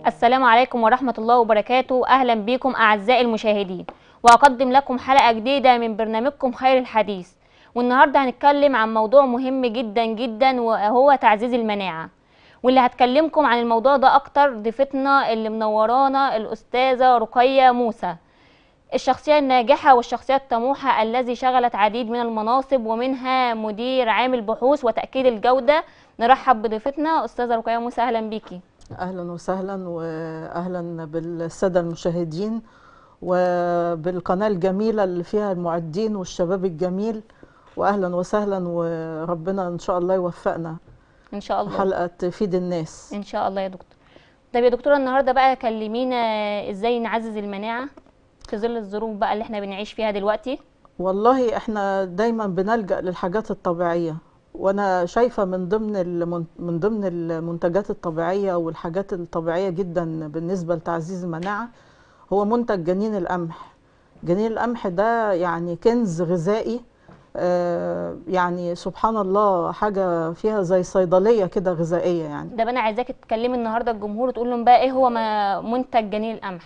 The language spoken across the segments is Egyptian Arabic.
السلام عليكم ورحمة الله وبركاته أهلا بكم أعزائي المشاهدين وأقدم لكم حلقة جديدة من برنامجكم خير الحديث والنهاردة هنتكلم عن موضوع مهم جدا جدا وهو تعزيز المناعة واللي هتكلمكم عن الموضوع ده أكتر ضيفتنا اللي منورانا الأستاذة رقية موسى الشخصية الناجحة والشخصية الطموحة الذي شغلت عديد من المناصب ومنها مدير عام البحوث وتأكيد الجودة نرحب بضيفتنا أستاذة رقية موسى أهلا بيكي اهلا وسهلا واهلا بالساده المشاهدين وبالقناه الجميله اللي فيها المعدين والشباب الجميل واهلا وسهلا وربنا ان شاء الله يوفقنا إن شاء الله حلقه تفيد الناس ان شاء الله يا دكتور طيب يا دكتوره النهارده بقى كلمينا ازاي نعزز المناعه في ظل الظروف بقى اللي احنا بنعيش فيها دلوقتي والله احنا دايما بنلجا للحاجات الطبيعيه وانا شايفه من ضمن المن... من ضمن المنتجات الطبيعيه والحاجات الطبيعيه جدا بالنسبه لتعزيز المناعه هو منتج جنين القمح جنين القمح ده يعني كنز غذائي آه يعني سبحان الله حاجه فيها زي صيدليه كده غذائيه يعني ده بقى انا عايزاكي تكلمي النهارده الجمهور وتقول لهم بقى ايه هو ما منتج جنين القمح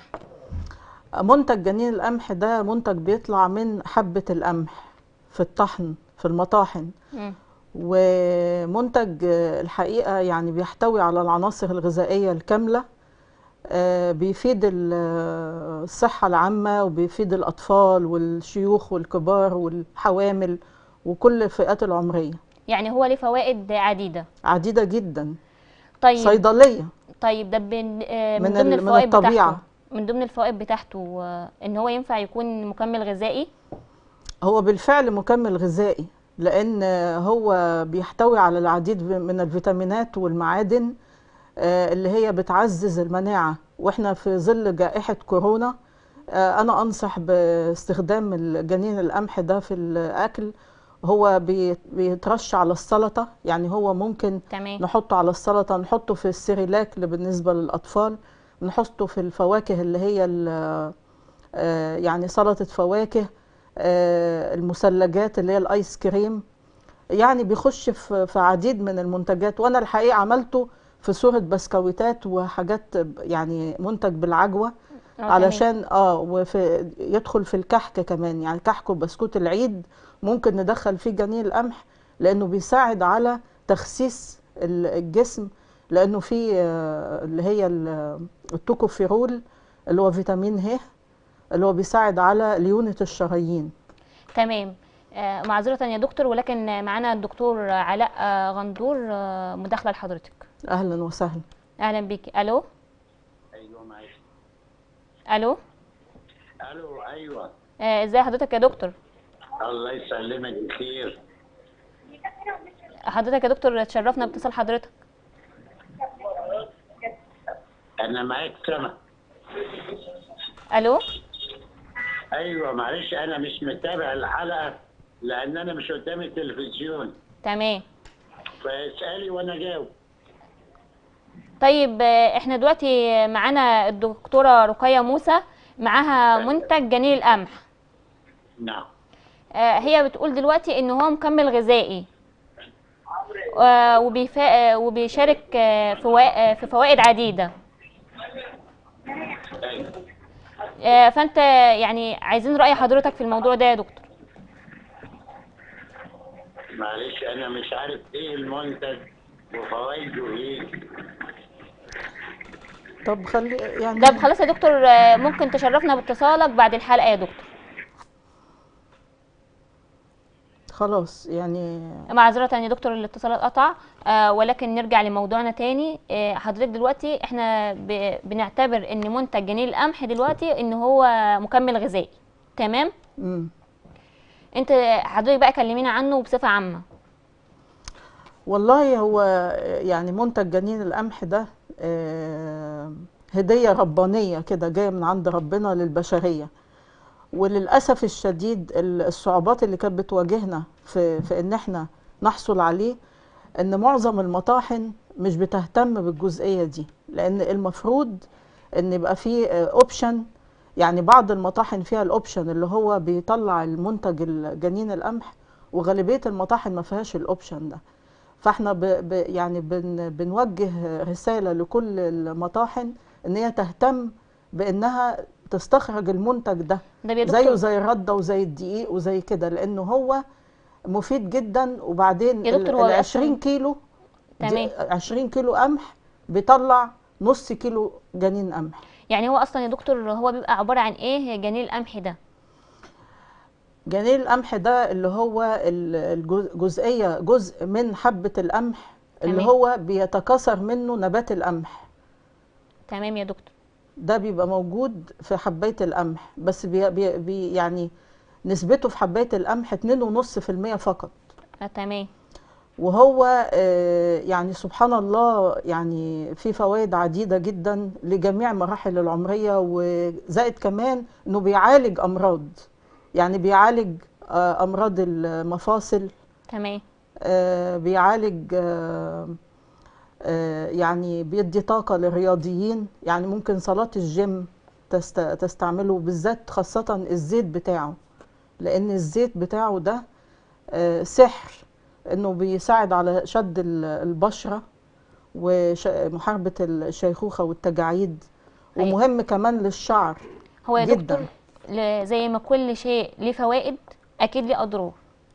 منتج جنين القمح ده منتج بيطلع من حبه القمح في الطحن في المطاحن مم. ومنتج آه، الحقيقة يعني بيحتوي على العناصر الغذائية الكاملة آه، بيفيد ال- آه، الصحة العامة وبيفيد الأطفال والشيوخ والكبار والحوامل وكل الفئات العمرية يعني هو ليه فوائد عديده عديدة جدا طيب صيدلية طيب ده بن- آه، من من ضمن ال- من الفوائد الطبيعة. بتاعته من ضمن الفوائد بتاعته آه، ان هو ينفع يكون مكمل غذائي هو بالفعل مكمل غذائي لأن هو بيحتوي على العديد من الفيتامينات والمعادن آه، اللي هي بتعزز المناعة واحنا في ظل جائحة كورونا آه، أنا أنصح باستخدام الجنين القمح ده في الأكل هو بي- بيترش على السلطة يعني هو ممكن تمام نحطه على السلطة نحطه في السيريلاك اللي بالنسبة للأطفال نحطه في الفواكه اللي هي ال- آه، يعني سلطة فواكه آه، المثلجات اللي هي الآيس كريم يعني بيخش في في عديد من المنتجات وأنا الحقيقة عملته في صورة بسكويتات وحاجات ب- يعني منتج بالعجوة آه، تمام. علشان اه وفي يدخل في الكحك كمان يعني كحك وبسكوت العيد ممكن ندخل فيه جنين القمح لانه بيساعد على تخسيس ال- الجسم لانه فيه آه، اللي هي ال- التوكوفيرول اللي هو فيتامين ه اللي هو بيساعد على ليونة الشرايين تمام آه، معذرة يا دكتور ولكن معانا الدكتور علاء آه، غندور آه، مداخلة لحضرتك اهلا وسهلا اهلا بيكي الو ايوه معاك الو الو ايوه آه، ازاي حضرتك يا دكتور الله يسلمك بخير حضرتك يا دكتور تشرفنا باتصال حضرتك انا معاك سما الو ايوه معلش انا مش متابع الحلقه لان انا مش قدام التلفزيون تمام فاسالي وانا جاوب طيب آه، احنا دلوقتي معانا الدكتورة رقية موسى معاها منتج جنين القمح نعم آه، هي بتقول دلوقتي ان هو مكمل غذائي آه، وبيفا- آه، وبيشارك آه، فوا- آه، في فوائد عديدة ايوه آه، فانت يعني عايزين رأي حضرتك في الموضوع ده يا دكتور معلش انا مش عارف ايه المنتج وفوائده ايه طب خلي يعني طب خلاص يا دكتور آه، ممكن تشرفنا باتصالك بعد الحلقة يا دكتور خلاص يعني معذرة يا دكتور الاتصال اتقطع آه ولكن نرجع لموضوعنا تاني آه حضرتك دلوقتي احنا ب... بنعتبر ان منتج جنين القمح دلوقتي ان هو مكمل غذائي تمام مم. انت حضرتك بقى كلمينا عنه بصفة عامة والله هو يعني منتج جنين القمح ده آه، هدية ربانية كده جاية من عند ربنا للبشرية وللأسف الشديد ال- الصعوبات اللي كانت بتواجهنا في, في إن إحنا نحصل عليه إن معظم المطاحن مش بتهتم بالجزئية دي لأن المفروض إن يبقى فيه أوبشن يعني بعض المطاحن فيها الأوبشن اللي هو بيطلع المنتج الجنين القمح وغالبية المطاحن ما فيهاش الأوبشن ده فاحنا ب ب يعني بن بنوجه رسالة لكل المطاحن ان هي تهتم بانها تستخرج المنتج ده ده يا زيه دكتور زي الرده وزي الدقيق وزي كده لانه هو مفيد جدا وبعدين يا دكتور هو ال أصلاً- 20 كيلو تمام. دي 20 كيلو قمح بيطلع نص كيلو جنين قمح يعني هو اصلا يا دكتور هو بيبقى عباره عن ايه جنين القمح ده جنين القمح ده اللي هو ال- الجز- جزئيه جزء من حبه القمح اللي تمام. هو بيتكاثر منه نبات القمح تمام يا دكتور ده بيبقى موجود في حبايه القمح بس بي بي بي يعني نسبته في حبايه القمح 2.5% فقط آه تمام وهو آه، يعني سبحان الله يعني في فوائد عديدة جدا لجميع مراحل العمرية وزائد كمان انه بيعالج امراض يعني بيعالج آه، امراض المفاصل تمام آه، بيعالج آه، آه، يعني بيدي طاقة للرياضيين يعني ممكن صلاة الجيم تست- تستعمله بالذات خاصة الزيت بتاعه لأن الزيت بتاعه ده آه، سحر إنه بيساعد على شد ال- البشرة ومحاربة الشيخوخة والتجاعيد أيوة. ومهم كمان للشعر هو يا جداً. دكتور ل- زي ما كل شيء ليه فوائد اكيد ليه اضرار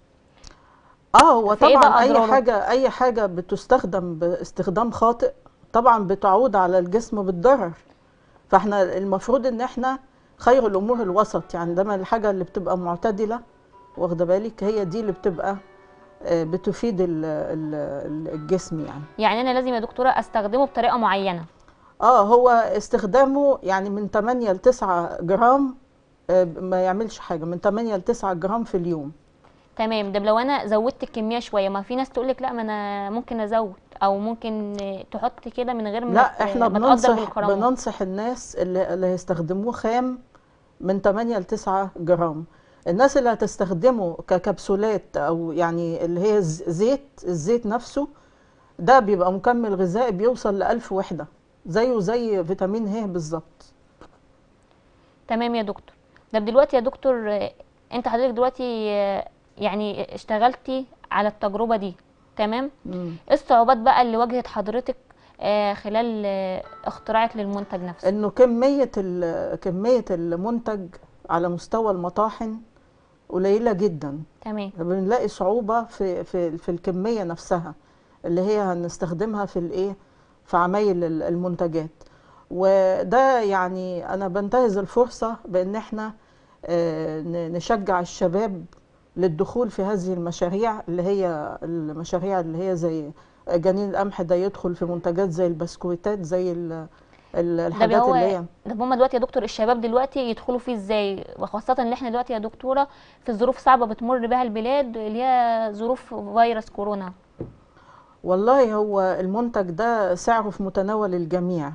اه هو فإيه طبعا بقى اي أضراره؟ حاجه اي حاجه بتستخدم باستخدام خاطئ طبعا بتعود على الجسم بالضرر فاحنا المفروض ان احنا خير الامور الوسط يعني دايما الحاجه اللي بتبقى معتدله واخده بالك هي دي اللي بتبقى آه، بتفيد ال- ال- ال- الجسم يعني يعني انا لازم يا دكتوره استخدمه بطريقه معينه اه هو استخدامه يعني من 8 ل 9 جرام آه، ما يعملش حاجه من 8 ل 9 جرام في اليوم تمام ده لو انا زودت الكميه شويه ما في ناس تقول لك لا ما انا ممكن ازود او ممكن تحط كده من غير ما ت- لا احنا ما تقدر بننصح بالكرامات. بننصح الناس اللي, اللي هيستخدموه خام من 8 ل 9 جرام الناس اللي هتستخدمه ككبسولات او يعني اللي هي ز- زيت الزيت نفسه ده بيبقى مكمل غذائي بيوصل ل 1000 وحده زيه زي فيتامين ه بالظبط تمام يا دكتور ده دلوقتي يا دكتور آه، انت حضرتك دلوقتي آه، يعني اشتغلتي على التجربه دي تمام مم. ايه الصعوبات بقى اللي واجهت حضرتك آه، خلال آه، اختراعك للمنتج نفسه انه كميه ال- كميه المنتج على مستوى المطاحن قليله جدا تمام بنلاقي صعوبة في في في الكمية نفسها اللي هي هنستخدمها في الايه في عمايل ال- المنتجات وده يعني انا بنتهز الفرصة بان احنا آه، ن- نشجع الشباب للدخول في هذه المشاريع اللي هي المشاريع اللي هي زي جنين القمح ده يدخل في منتجات زي البسكويتات زي ال- ال- ده الحاجات هو اللي هي ده هما دلوقتي يا دكتور الشباب دلوقتي يدخلوا فيه ازاي وخاصة ان احنا دلوقتي يا دكتورة في ظروف صعبة بتمر بها البلاد اللي هي ظروف فيروس كورونا والله هو المنتج ده سعره في متناول الجميع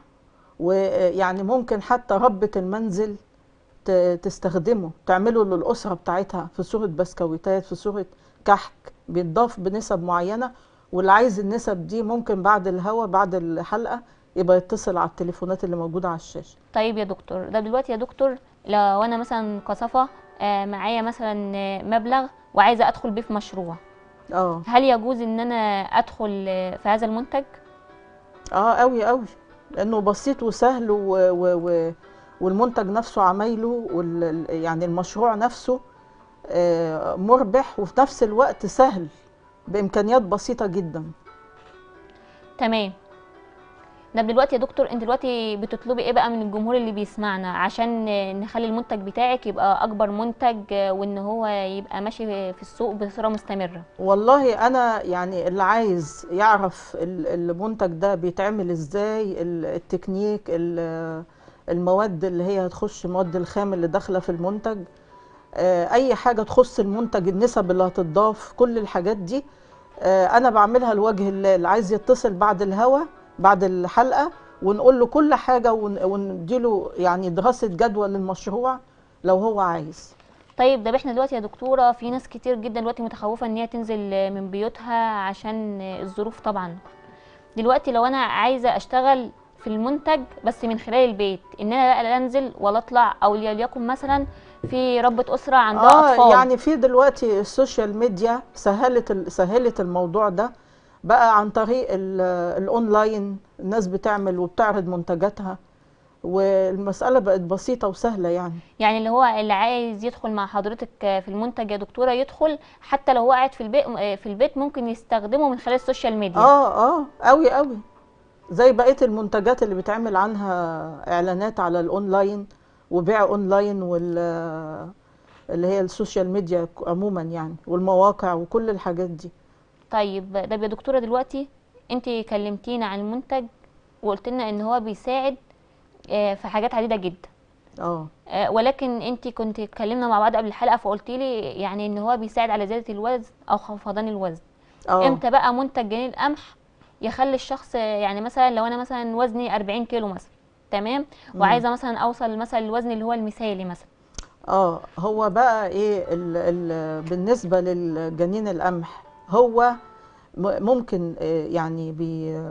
ويعني ممكن حتى ربة المنزل ت- تستخدمه تعمله للأسرة بتاعتها في صورة بسكويتات في صورة كحك بيتضاف بنسب معينة واللي عايز النسب دي ممكن بعد الهوا بعد الحلقة يبقى يتصل على التليفونات اللي موجودة على الشاشة طيب يا دكتور ده دلوقتي يا دكتور لو انا مثلا كصفة آه، معايا مثلا آه، مبلغ وعايزة ادخل بيه في مشروع اه هل يجوز ان انا ادخل آه، في هذا المنتج اه قوي قوي لانه بسيط وسهل و و و والمنتج نفسه عمايله وال يعني المشروع نفسه آه، مربح وفي نفس الوقت سهل بامكانيات بسيطه جدا تمام ده دلوقتي يا دكتور انت دلوقتي بتطلبي ايه بقى من الجمهور اللي بيسمعنا عشان آه، نخلي المنتج بتاعك يبقى اكبر منتج آه، وان هو يبقى ماشي في السوق بصورة مستمرة والله انا يعني اللي عايز يعرف ال- المنتج ده بيتعمل ازاي ال- التكنيك ال- المواد اللي هي هتخش مواد الخام اللي داخله في المنتج آه، اي حاجه تخص المنتج النسب اللي هتضاف كل الحاجات دي آه، انا بعملها لوجه الله اللي عايز يتصل بعد الهوا بعد الحلقه ونقول له كل حاجه ون- ونديله يعني دراسه جدوى للمشروع لو هو عايز طيب ده احنا دلوقتي يا دكتورة في ناس كتير جدا دلوقتي متخوفة ان هي تنزل آه، من بيوتها عشان آه، الظروف طبعا دلوقتي لو انا عايزة اشتغل في المنتج بس من خلال البيت ان انا بقى لا انزل ولا اطلع او ليكن مثلا في ربة اسرة عندها اه اطفال يعني في دلوقتي السوشيال ميديا سهلت ال- سهلت الموضوع ده بقى عن طريق ال- الاونلاين الناس بتعمل وبتعرض منتجاتها والمساله بقت بسيطه وسهله يعني يعني اللي هو اللي عايز يدخل مع حضرتك في المنتج يا دكتوره يدخل حتى لو هو قاعد في البيت في البيت ممكن يستخدمه من خلال السوشيال ميديا اه اه قوي قوي زي بقيه المنتجات اللي بيتعمل عنها اعلانات على الاونلاين وبيع اونلاين وال اللي هي السوشيال ميديا عموما يعني والمواقع وكل الحاجات دي طيب ده يا دكتوره دلوقتي انت كلمتينا عن المنتج وقلت لنا ان هو بيساعد آه، في حاجات عديده جدا اه آه، ولكن انت كنت اتكلمنا مع بعض قبل الحلقه فقلت لي يعني ان هو بيساعد على زياده الوزن او خفضان الوزن اه امتى بقى منتج جنين القمح يخلي الشخص يعني مثلا لو انا مثلا وزني 40 كيلو مثلا تمام وعايزه مثلا اوصل مثلا للوزن اللي هو المثالي مثلا اه هو بقى ايه ال ال بالنسبه للجنين القمح هو م- ممكن آه، يعني بي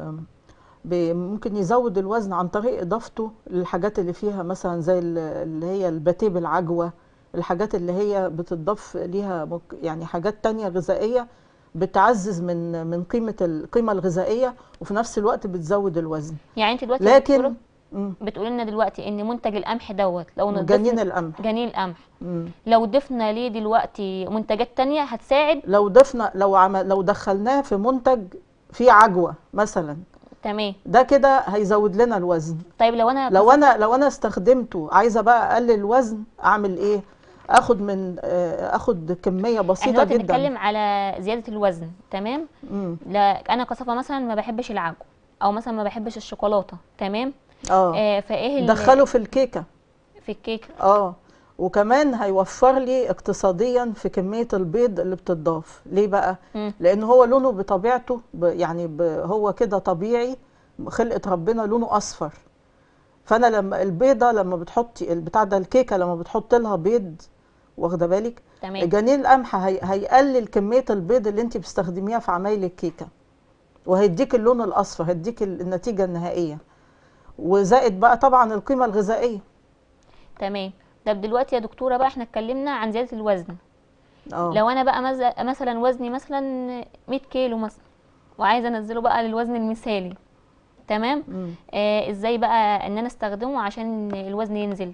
بي- ممكن يزود الوزن عن طريق اضافته للحاجات اللي فيها مثلا زي ال- اللي هي الباتيه بالعجوه الحاجات اللي هي بتضاف ليها مك- يعني حاجات تانية غذائيه بتعزز من من قيمه القيمه الغذائيه وفي نفس الوقت بتزود الوزن يعني انت دلوقتي يا دكتورة لكن مم، بتقولي لنا دلوقتي ان منتج القمح دوت لو نضفنا جنين القمح جنين القمح مم. لو ضفنا ليه دلوقتي منتجات تانية هتساعد لو ضفنا لو عمل لو دخلناه في منتج فيه عجوه مثلا تمام ده كده هيزود لنا الوزن طيب لو انا لو انا لو انا استخدمته عايزه بقى اقلل الوزن اعمل ايه اخد من آه، اخد كميه احنا بسيطه دلوقتي جدا بنتكلم على زياده الوزن تمام مم. لا انا كصفه مثلا ما بحبش العجو او مثلا ما بحبش الشوكولاته تمام اه آه فايه ال- دخله في الكيكه في الكيك اه وكمان هيوفر لي اقتصاديا في كميه البيض اللي بتضاف ليه بقى مم. لان هو لونه بطبيعته ب يعني ب هو كده طبيعي خلقه ربنا لونه اصفر فانا لما البيضه لما بتحطي البتاع ده الكيكه لما بتحط لها بيض واخده بالك تمام جنين القمح هي هيقلل كميه البيض اللي انت بتستخدميها في عمايل الكيكه وهيديك اللون الاصفر هيديك ال- النتيجه النهائيه وزائد بقى طبعا القيمه الغذائيه تمام طب دلوقتي يا دكتوره بقى احنا اتكلمنا عن زياده الوزن اه لو انا بقى مز- مثلا وزني مثلا 100 كيلو مثلا وعايزه انزله بقى للوزن المثالي تمام مم. آه ازاي بقى ان انا استخدمه عشان الوزن ينزل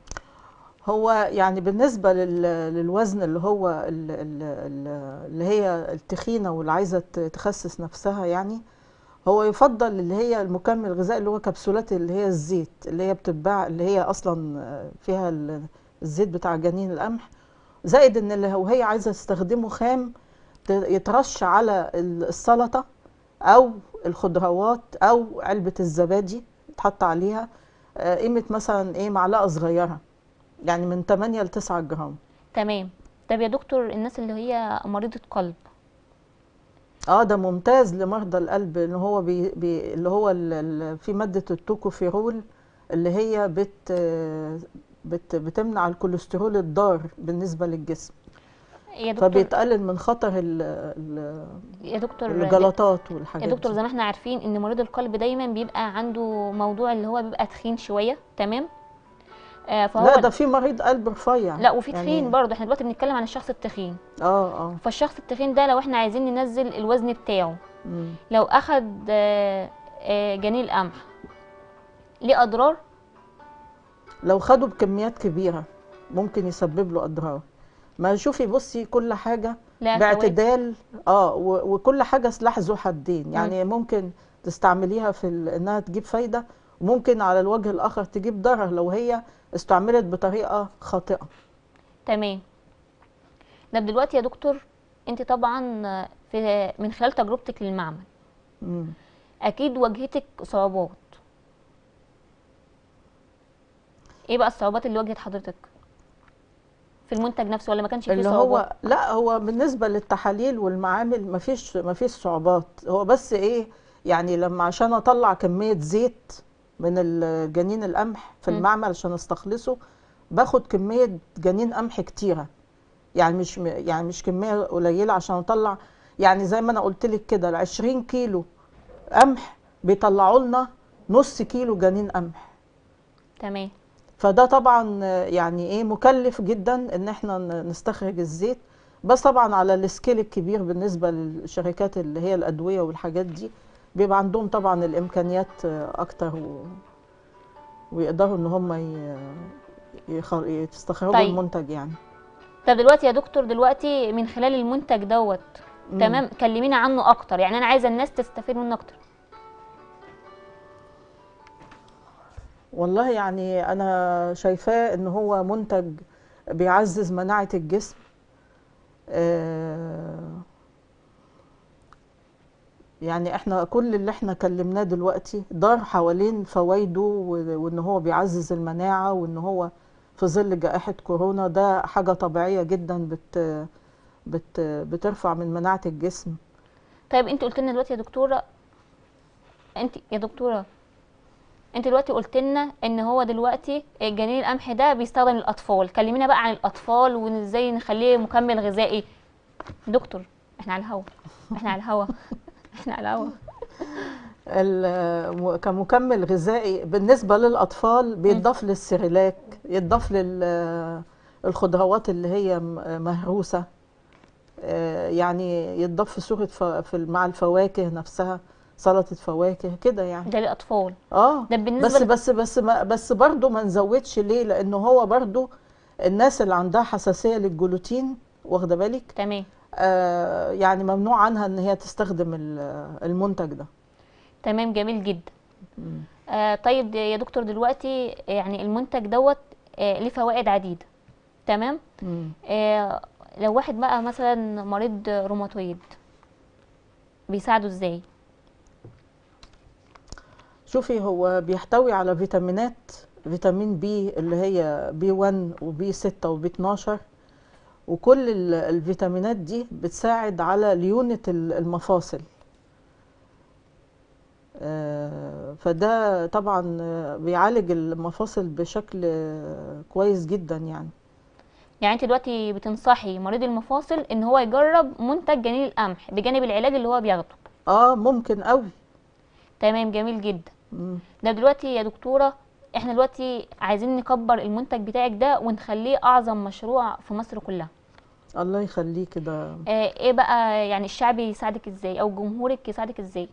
هو يعني بالنسبة لل- للوزن اللي هو ال- ال- ال- اللي هي التخينة واللي عايزة ت- تخسس نفسها يعني هو يفضل اللي هي المكمل الغذائي اللي هو كبسولات اللي هي الزيت اللي هي بتتباع اللي هي أصلا فيها ال- الزيت بتاع جنين القمح زائد ان اللي هو هي عايزة تستخدمه خام ت- يترش على ال- السلطة أو الخضروات أو علبة الزبادي تحط عليها آه، قيمة مثلا ايه معلقة صغيرة يعني من 8 ل 9 جرام تمام طب يا دكتور الناس اللي هي مريضة قلب اه ده ممتاز لمرضى القلب ان هو بي بي اللي هو ال ال في ماده التوكوفيرول اللي هي بت بت بتمنع الكوليسترول الضار بالنسبه للجسم يا دكتور فبيتقلل من خطر ال ال يا دكتور الجلطات يا والحاجات دكتور دي زي ما احنا عارفين ان مريض القلب دايما بيبقى عنده موضوع اللي هو بيبقى تخين شوية تمام آه فهو لا ده في مريض قلب رفيع لا وفي يعني- تخين برضه احنا دلوقتي بنتكلم عن الشخص التخين اه اه فالشخص التخين ده لو احنا عايزين ننزل الوزن بتاعه مم. لو اخد آه، آه، جنين القمح ليه اضرار لو خدوا بكميات كبيره ممكن يسبب له اضرار ما شوفي بصي كل حاجه لا فوائد. باعتدال اه و- وكل حاجه سلاح ذو حدين يعني ممكن تستعمليها في ال- انها تجيب فايده وممكن على الوجه الاخر تجيب ضرر لو هي استعملت بطريقه خاطئه تمام طب دلوقتي يا دكتور انت طبعا آه، في من خلال تجربتك للمعمل مم. اكيد واجهتك صعوبات ايه بقى الصعوبات اللي واجهت حضرتك في المنتج نفسه ولا ما كانش فيه اللي صعوبات هو لا هو بالنسبه للتحاليل والمعامل مفيش مفيش صعوبات هو بس ايه يعني لما عشان اطلع كميه زيت من ال- جنين القمح في مم. المعمل عشان استخلصه باخد كميه جنين قمح كتيره يعني مش م- يعني مش كميه قليله عشان اطلع يعني زي ما انا قلت لك كده ال 20 كيلو قمح بيطلعوا لنا نص كيلو جنين قمح تمام فده طبعا يعني ايه مكلف جدا ان احنا ن- نستخرج الزيت بس طبعا على السكيل الكبير بالنسبه للشركات اللي هي الادويه والحاجات دي بيبقى عندهم طبعا الامكانيات اكتر و ويقدروا ان هم ي- يخر- يستخرجوا طيب. المنتج يعني طب دلوقتي يا دكتور دلوقتي من خلال المنتج دوت مم. تمام كلمينا عنه اكتر يعني انا عايزه الناس تستفيد منه اكتر والله يعني انا شايفاه ان هو منتج بيعزز مناعة الجسم آه، يعني احنا كل اللي احنا كلمناه دلوقتي دار حوالين فوائده و- وان هو بيعزز المناعة وان هو في ظل جائحة كورونا ده حاجة طبيعية جدا بت بت بترفع من مناعة الجسم طيب انت قلت لنا دلوقتي يا دكتوره انت يا دكتوره انت دلوقتي قلت لنا ان هو دلوقتي جنين القمح ده بيستخدم للاطفال كلمينا بقى عن الاطفال وازاي نخليه مكمل غذائي دكتور احنا على الهوا احنا على الهوا احنا على الهوا ال- كمكمل غذائي بالنسبة للأطفال بيتضاف للسيريلاك يتضاف للخضروات اللي هي م- مهروسة آه، يعني يتضاف في صورة ف- في ال- مع الفواكه نفسها سلطة فواكه كده يعني ده للاطفال اه ده بالنسبه بس ل- بس بس ما بس برضه ما نزودش ليه لأنه هو برضه الناس اللي عندها حساسية للجلوتين واخدة بالك تمام آه يعني ممنوع عنها ان هي تستخدم ال- المنتج ده تمام جميل جدا مم. آه طيب د- يا دكتور دلوقتي يعني المنتج دوت آه ليه فوائد عديدة تمام مم. آه لو واحد بقى مثلا مريض روماتويد بيساعده ازاي شوفي هو بيحتوي على فيتامينات فيتامين بي اللي هي بي 1 وبي 6 وبي 12 وكل ال- الفيتامينات دي بتساعد على ليونة ال- المفاصل آه، فده طبعا آه، بيعالج المفاصل بشكل آه، كويس جدا يعني يعني انت دلوقتي بتنصحي مريض المفاصل ان هو يجرب منتج جنين القمح بجانب العلاج اللي هو بياخده اه ممكن قوي تمام جميل جدا مم. ده دلوقتي يا دكتورة احنا دلوقتي عايزين نكبر المنتج بتاعك ده ونخليه اعظم مشروع في مصر كلها الله يخليه كده آه ايه بقى يعني الشعب يساعدك ازاي او جمهورك يساعدك ازاي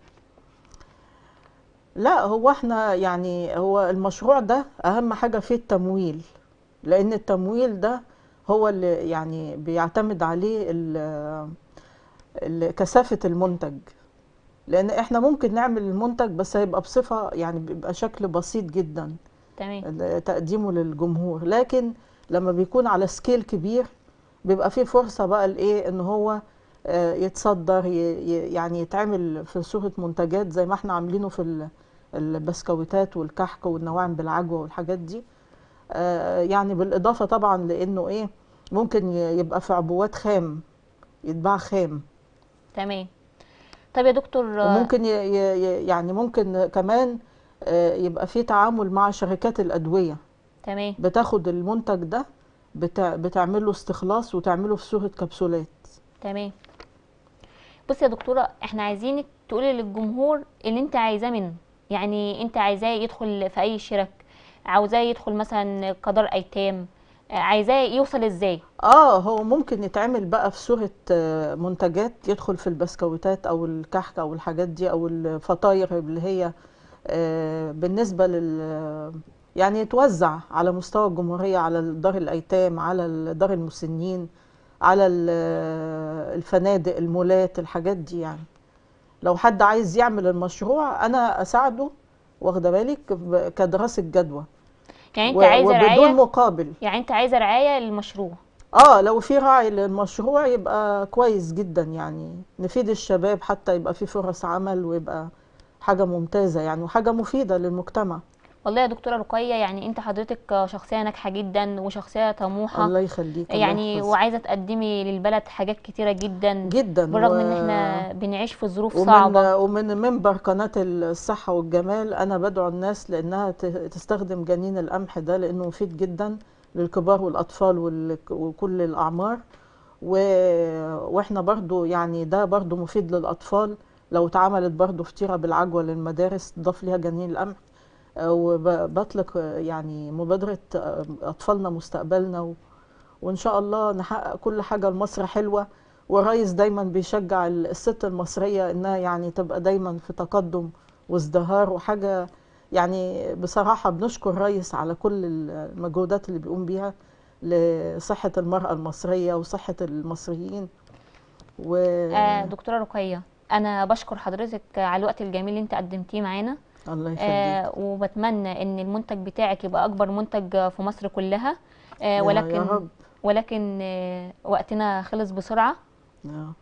لا هو احنا يعني هو المشروع ده اهم حاجة فيه التمويل لان التمويل ده هو اللي يعني بيعتمد عليه ال- ال- كثافة المنتج لان احنا ممكن نعمل المنتج بس هيبقى بصفة يعني بيبقى شكل بسيط جدا تمام تقديمه للجمهور لكن لما بيكون على سكيل كبير بيبقى فيه فرصة بقى لايه ان هو آه، يتصدر ي- ي- يعني يتعمل في صورة منتجات زي ما احنا عاملينه في ال- البسكويتات والكحك والنواعم بالعجوة والحاجات دي آه، يعني بالإضافة طبعا لأنه ايه ممكن ي- يبقى في عبوات خام يتباع خام تمام طب يا دكتور آه، وممكن ي- ي- ي- يعني ممكن كمان آه، يبقى في تعامل مع شركات الأدوية تمام بتاخد المنتج ده بتع... بتعمل له استخلاص وتعمله في صورة كبسولات تمام بصي يا دكتورة احنا عايزينك تقولي للجمهور اللي انت عايزاه منه يعني انت عايزاه يدخل في اي شرك عاوزاه يدخل مثلا كدار ايتام آه، عايزاه يوصل ازاي اه هو ممكن يتعمل بقى في صورة آه، منتجات يدخل في البسكويتات او الكحك او الحاجات دي او الفطاير اللي هي آه، بالنسبة لل يعني يتوزع على مستوى الجمهورية على دار الأيتام على دار المسنين على ال- الفنادق المولات الحاجات دي يعني لو حد عايز يعمل المشروع أنا أساعده واخدة بالك ب- كدراسة جدوى يعني انت و- عايزه وبدون رعايه مقابل يعني انت عايزه رعايه للمشروع اه لو في راعي للمشروع يبقى كويس جدا يعني نفيد الشباب حتى يبقى في فرص عمل ويبقى حاجة ممتازة يعني وحاجة مفيدة للمجتمع والله يا دكتوره رقيه يعني انت حضرتك شخصيه ناجحه جدا وشخصيه طموحه الله يخليك الله يعني يحفظك. وعايزه تقدمي للبلد حاجات كتيره جدا جدا بالرغم و- ان احنا بنعيش في ظروف ومن صعبه ومن منبر قناة الصحة والجمال أنا بدعو الناس لأنها ت- تستخدم جنين القمح ده لأنه مفيد جدا للكبار والأطفال وال- وكل الأعمار و... وإحنا برضو يعني ده برضو مفيد للأطفال لو اتعملت برضو فطيرة بالعجوة للمدارس تضاف ليها جنين القمح آه، وبطلق آه، يعني مبادرة آه، أطفالنا مستقبلنا و... وإن شاء الله نحقق كل حاجة لمصر حلوة والرئيس دايما بيشجع ال- الست المصرية إنها يعني تبقى دايما في تقدم وازدهار وحاجة يعني بصراحة بنشكر الرئيس على كل المجهودات اللي بيقوم بيها لصحة المرأة المصرية وصحة المصريين و... آه دكتوره رقيه انا بشكر حضرتك على الوقت الجميل اللي انت قدمتيه معانا الله يخليك آه وبتمنى ان المنتج بتاعك يبقى اكبر منتج في مصر كلها آه يا- ولكن يا رب ولكن آه وقتنا خلص بسرعه آه.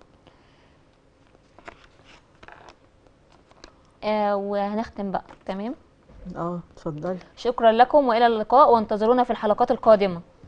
آه وهنختم بقى تمام اه اتفضلي شكرا لكم والى اللقاء وانتظرونا في الحلقات القادمه